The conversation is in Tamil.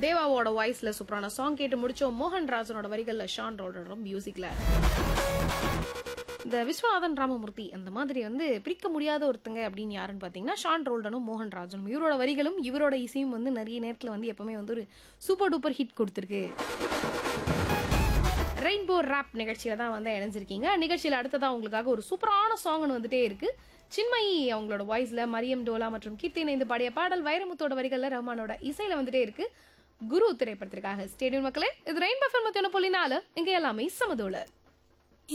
தேவாவோட வாய்ஸ்ல சூப்பரான சாங் கேட்டு முடிச்சோம் மோகன் ராஜனோட வரிகள்ல ஷான் ரோலரோட மியூசிக்ல இந்த விஸ்வநாதன் ராமமூர்த்தி அந்த மாதிரி வந்து பிரிக்க முடியாத ஒருத்தங்க அப்படின்னு யாருன்னு பார்த்தீங்கன்னா ஷான் ரோல்டனும் மோகன் ராஜனும் இவரோட வரிகளும் இவரோட இசையும் வந்து நிறைய நேரத்தில் வந்து எப்பவுமே வந்து ஒரு சூப்பர் டூப்பர் ஹிட் கொடுத்துருக்கு ரெயின்போ ரேப் நிகழ்ச்சியில தான் வந்து இணைஞ்சிருக்கீங்க நிகழ்ச்சியில் அடுத்ததாக உங்களுக்காக ஒரு சூப்பரான சாங்னு வந்துட்டே இருக்கு சின்மயி அவங்களோட வாய்ஸ்ல மரியம் டோலா மற்றும் கீர்த்தி இணைந்து பாடிய பாடல் வைரமுத்தோட வரிகள்ல ரஹ்மானோட இசையில வந்துட்டே இருக்கு குரு திரைப்படத்திற்காக ஸ்டேடியம் மக்களே இது ரெயின்போ ஃபில்ம் புள்ளி நாலு இங்க எல்லாமே சமதோல